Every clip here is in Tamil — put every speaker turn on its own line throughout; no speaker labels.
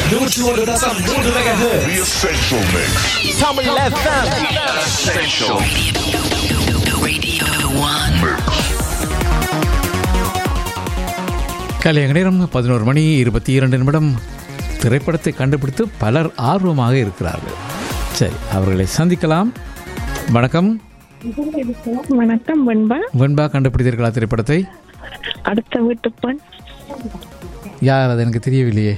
நூற்று ஒரு தசம் மூன்று megahertz.
The Essential Mix.
Tamil FM.
Essential
கலைய நேரம் பதினோரு மணி இருபத்தி இரண்டு நிமிடம் திரைப்படத்தை கண்டுபிடித்து பலர் ஆர்வமாக இருக்கிறார்கள் சரி அவர்களை சந்திக்கலாம் வணக்கம்
வணக்கம் வெண்பா
வெண்பா கண்டுபிடித்தீர்களா திரைப்படத்தை
அடுத்த வீட்டு பெண்
யார் அது எனக்கு தெரியவில்லையே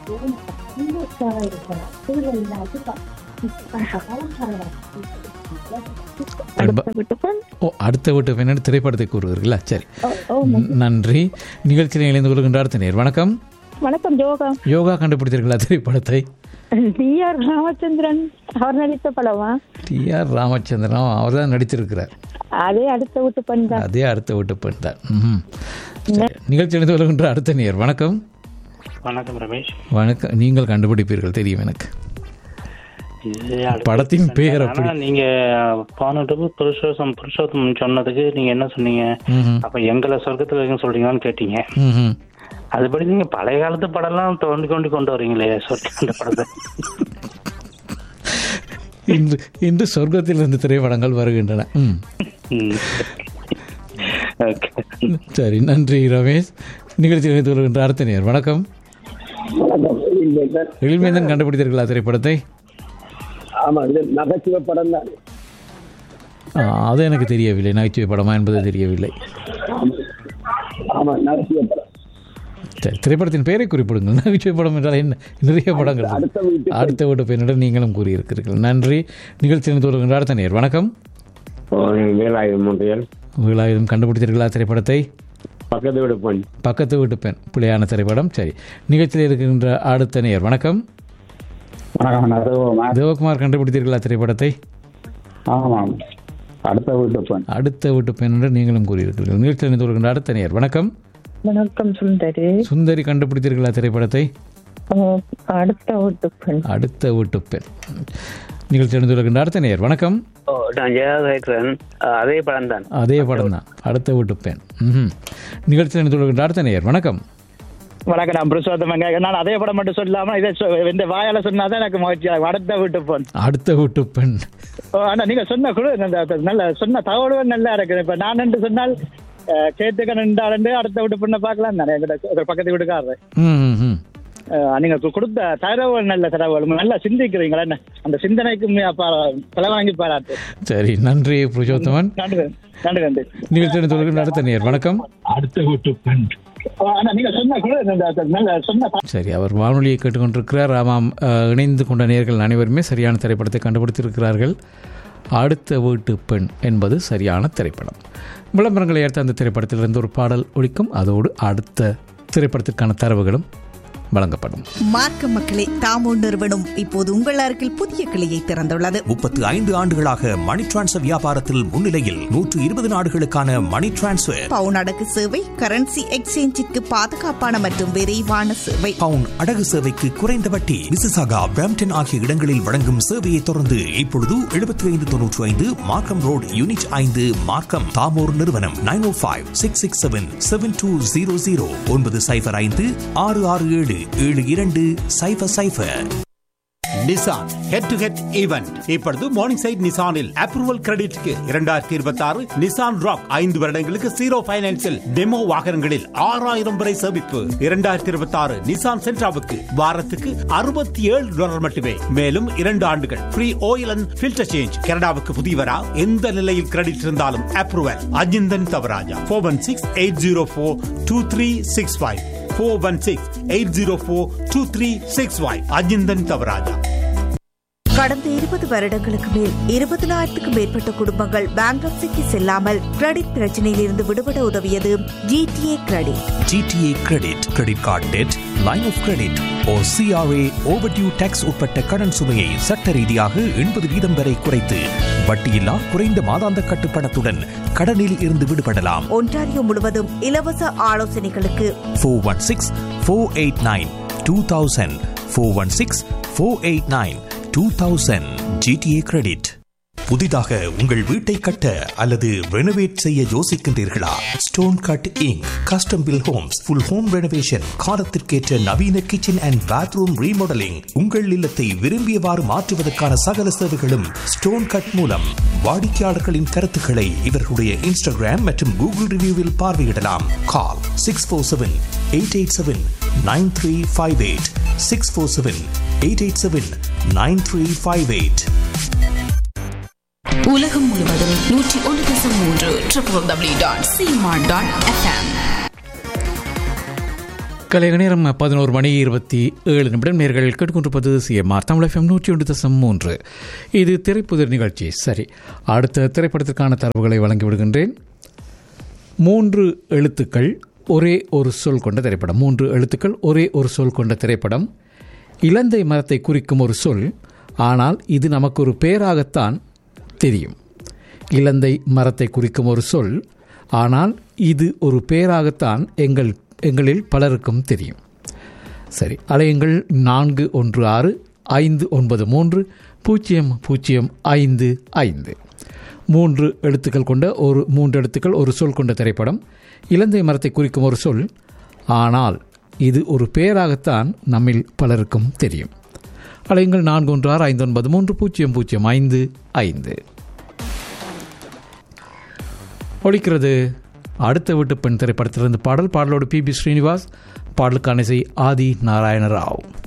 அடுத்த வீட்டு பெண்
ஓ அடுத்த வீட்டு பெண்ணு திரைப்படத்தை கூறுவீர்களா சரி
ஓ, ஓ,
நன்றி நிகழ்ச்சியில் இணைந்து கொள்கின்ற அடுத்த நேர் வணக்கம்
வணக்கம் ஜோகா
யோகா கண்டுபிடித்தீர்களா திரைப்படத்தை
டி ஆர் ராமச்சந்திரன் அவர் நடித்த படமா
டி ஆர் ராமச்சந்திரன் அவர் தான் நடித்திருக்கிறார்
அதே அடுத்த வீட்டு பெண் தான்
அதே அடுத்த வீட்டு பெண் தான் ம்ஹும். சரி, நிகழ்ச்சி இணைந்து கொள்கின்ற அடுத்த நேர் வணக்கம்
வணக்கம் ரமேஷ்
வணக்கம் நீங்கள் கண்டுபிடிப்பீர்கள் தெரியும் எனக்கு
இது அடுத்த
படத்தின் பெயர்
ஆனா
அப்படி
நீங்க போனதுக்கு புருஷோத்தம் புருஷோத்தம் சொன்னதுக்கு நீங்க என்ன சொன்னீங்க
ம்ஹும்.
அப்ப எங்களை சொர்க்கத்துல இருக்குன்னு சொல்றீங்களான்னு கேட்டீங்க
ம்ஹும்.
அதுபடி நீங்க பழைய காலத்து படம்லாம் தோண்டி கொண்டு கொண்டு வரீங்களே சொர்க்க அந்த படத்தை
இன்று இன்று சொர்க்கத்தில் இருந்து திரைப்படங்கள் வருகின்றன ம்.
ம். Okay.
சரி நன்றி ரமேஷ் நிகழ்ச்சி இணைந்து கொள்கின்ற அடுத்த நேர் வணக்கம் எழில்மேந்தன் கண்டுபிடித்தீர்களா திரைப்படத்தை
ஆமா இது நகைச்சுவை படம் தான்
ஆ, அது எனக்கு தெரியவில்லை நகைச்சுவை படமா என்பது தெரியவில்லை
ஆமா நகைச்சுவை படம்
சரி திரைப்படத்தின் பெயரை குறிப்பிடுங்கள் நகைச்சுவை படம் என்றால் என்ன நிறைய படங்கள் இருக்கு.
அடுத்த வீட்டு
அடுத்த வீட்டு பெண்ணிடம் நீங்களும் கூறியிருக்கிறீர்கள் நன்றி நிகழ்ச்சி இணைந்து கொள்கின்ற அடுத்த நேர் வணக்கம்
வேலாயுதம் முன்றையல்
வேலாயுதம் கண்டுபிடித்தீர்களா திரைப்படத்தை
பக்கத்து வீடு பெண்
பக்கத்து வீட்டு பெண் பிள்ளையான திரைப்படம் சரி நிகழ்ச்சியில் இருக்கின்ற அடுத்த நேர் வணக்கம்
வணக்கம் அதுவும்
தேவகுமார் கண்டுபிடித்தீர்களா திரைப்படத்தை
ஆமாம் அடுத்த வீட்டு பெண்
அடுத்த வீட்டு பெண் என்று நீங்களும் கூறியிருக்கிறீர்கள் நிகழ்ச்சியில் இணைந்து கொள்கின்ற அடுத்த நேர் வணக்கம்
வணக்கம் சுந்தரி
சுந்தரி கண்டுபிடித்தீர்களா திரைப்படத்தை
ஓ, அடுத்த வீட்டு பெண்
அடுத்த வீட்டு பெண் நிகழ்ச்சி இணைந்து கொள்கின்ற அடுத்த நேர் வணக்கம்
ஓ நான் ஜெயசேகரன் அதே படம் தான்
அதே படம் தான் அடுத்த வீட்டு பெண் ம்ஹும். நிகழ்ச்சியில் இணைந்து கொள்கின்ற அடுத்த நேர் வணக்கம்
வணக்கம் நான் புருஷோத்தமங்க நான் அதே படம் மட்டும் சொல்லாம இதை சொ- இந்த வாயால சொன்னாதான் எனக்கு மகிழ்ச்சி ஆகும். அடுத்த வீட்டு போன்
அடுத்த வீட்டு பெண்
ஆனா நீங்க சொன்ன குழு நல்ல நல்ல சொன்ன தகவலும் நல்லா இருக்கு இப்ப நான் என்று சொன்னால் அஹ், கேட்டுக்க நின்றாண்டு அடுத்த வீட்டு பொண்ணை பார்க்கலாம் தானே எங்கிட்ட ஒரு பக்கத்து வீட்டுக்காரரு
ம், ம், ம்.
அஹ், நீங்க கு- கொடுத்த தகவல் நல்ல தகவல் நல்லா சிந்திக்கிறீங்களா என்ன அந்த சிந்தனைக்கு தலை வாங்கி பாராட்டு
சரி நன்றி புருஷோத்தமன்
நன்றி நன்றி நன்றி
நிகழ்ச்சி இணைந்து கொள்கின்ற அடுத்த நேர் வணக்கம்
அடுத்த வீட்டு பெண்
ஆனா நீங்க சொன்ன குழு நல்ல- நல்ல சொன்ன
சரி அவர் வானொலியை கேட்டுக்கொண்டிருக்கிறார் ஆமாம் அஹ், இணைந்து கொண்ட நேர்கள் அனைவருமே சரியான திரைப்படத்தை கண்டுபிடித்திருக்கிறார்கள் அடுத்த வீட்டு பெண் என்பது சரியான திரைப்படம் விளம்பரங்களை ஏற்ற அந்த திரைப்படத்திலிருந்து ஒரு பாடல் ஒழிக்கும் அதோடு அடுத்த திரைப்படத்திற்கான தரவுகளும் வழங்கப்படும்
மார்க்க மக்களே தாமோ நிறுவனம் இப்போது உங்கள் அருகில் புதிய கிளையை திறந்துள்ளது
முப்பத்து ஐந்து ஆண்டுகளாக மணி டிரான்ஸ்ஃபர் வியாபாரத்தில் முன்னிலையில் நூற்று இருபது நாடுகளுக்கான மணி டிரான்ஸ்ஃபர்
பவுன் அடகு சேவை கரன்சி எக்ஸ்சேஞ்சிற்கு பாதுகாப்பான மற்றும் விரைவான சேவை
பவுன் அடகு சேவைக்கு குறைந்த வட்டி மிசிசாகா பிரம்டன் ஆகிய இடங்களில் வழங்கும் சேவையை தொடர்ந்து இப்பொழுது எழுபத்தி ஐந்து தொன்னூற்றி ஐந்து மார்க்கம் ரோடு யூனிட் ஐந்து மார்க்கம் தாமோர் நிறுவனம் nine O five six six seven seven two zero zero ஒன்பது சைஃபர் ஐந்து ஆறு ஆறு ஏழு ஏழு இரண்டு சைஃபர் சைஃபர்
Nissan head to head event இப்பொழுது மார்னிங் சைட் நிசானில் அப்ரூவல் கிரெடிட்க்கு இரண்டாயிரத்தி இருபத்தி ஆறு நிசான் ராக் ஐந்து வருடங்களுக்கு ஜீரோ பைனான்சியல் டெமோ வாகனங்களில் ஆறாயிரம் வரை சேமிப்பு இரண்டாயிரத்தி இருபத்தி ஆறு நிசான் சென்ட்ராவுக்கு வாரத்துக்கு அறுபத்தி ஏழு டாலர் மட்டுமே மேலும் இரண்டு ஆண்டுகள் free oil and filter change கனடாவுக்கு புதியவரா எந்த நிலையில் கிரெடிட் இருந்தாலும் approval Ajinthan Thavarajah four one six eight zero four two three six five four one six eight zero four two three six five Ajinthan Thavarajah
கடந்த இருபது வருடங்களுக்கு மேல் இருபதினாயிரத்துக்கும் மேற்பட்ட குடும்பங்கள் பேங்க்ரப்சிக்கு செல்லாமல் கிரெடிட் பிரச்சனையில் இருந்து விடுபட உதவியது GTA credit
GTA credit credit card debt line of credit oh CRA overdue taxes உட்பட்ட கடன் சுமையை சட்ட ரீதியாக எண்பது வீதம் வரை குறைத்து வட்டியில்லா குறைந்த மாதாந்த கட்டுப்பணத்துடன் கடனில் இருந்து விடுபடலாம்
ஒன்டாரியோ முழுவதும் இலவச ஆலோசனைகளுக்கு
four one six four eight nine two thousand four one six four eight nine two thousand GTA credit புதிதாக உங்கள் வீட்டை கட்ட அல்லது ரெனோவேட் செய்ய யோசிக்கின்றீர்களா stone cut inc custom build homes full home renovation காலத்திற்கேற்ற நவீன கிச்சன் அண்ட் பாத்ரூம் ரீமாடலிங் உங்கள் இல்லத்தை விரும்பியவாறு மாற்றுவதற்கான சகல சேவைகளும் ஸ்டோன் கட் மூலம் வாடிக்கையாளர்களின் கருத்துக்களை இவர்களுடைய இன்ஸ்டாகிராம் மற்றும் கூகுள் ரிவ்யூவில் பார்வையிடலாம் call six four seven eight eight seven nine three five eight six four seven eight eight seven nine three five eight
உலகம் முழுவதும் நூற்றி ஒன்று தசம் மூன்று triple W dot CMR dot FM
கலைக நேரம் பதினோரு மணி இருபத்தி ஏழு நிமிடம் நேர்கள் கேட்டுக்கொண்டிருப்பது சிஎம்ஆர் தமிழ் எஃப்எம் நூற்றி ஒன்று தசம் மூன்று இது திரைப்புதிர் நிகழ்ச்சி சரி அடுத்த திரைப்படத்திற்கான தரவுகளை வழங்கி விடுகின்றேன் மூன்று எழுத்துக்கள் ஒரே ஒரு சொல் கொண்ட திரைப்படம் மூன்று எழுத்துக்கள் ஒரே ஒரு சொல் கொண்ட திரைப்படம் இலந்தை மரத்தை குறிக்கும் ஒரு சொல் ஆனால் இது நமக்கு ஒரு பெயராகத்தான் தெரியும் இலந்தை மரத்தை குறிக்கும் ஒரு சொல் ஆனால் இது ஒரு பெயராகத்தான் எங்கள் எங்களில் பலருக்கும் தெரியும் சரி அலையுங்கள் நான்கு ஒன்று ஆறு ஐந்து ஒன்பது மூன்று பூஜ்ஜியம் பூஜ்ஜியம் ஐந்து ஐந்து மூன்று எழுத்துக்கள் கொண்ட ஒரு மூன்று எழுத்துக்கள் ஒரு சொல் கொண்ட திரைப்படம் இலந்தை மரத்தை குறிக்கும் ஒரு சொல் ஆனால் இது ஒரு பெயராகத்தான் நம்மில் பலருக்கும் தெரியும் அலையுங்கள் நான்கு ஒன்று ஆறு ஐந்து ஒன்பது மூன்று பூஜ்ஜியம் பூஜ்ஜியம் ஐந்து ஐந்து ஒழிக்கிறது அடுத்த வீட்டு பெண் திரைப்படத்திலிருந்து பாடல் பாடலோடு பி பி ஸ்ரீனிவாஸ் பாடலுக்கான இசை ஆதி நாராயண ராவ்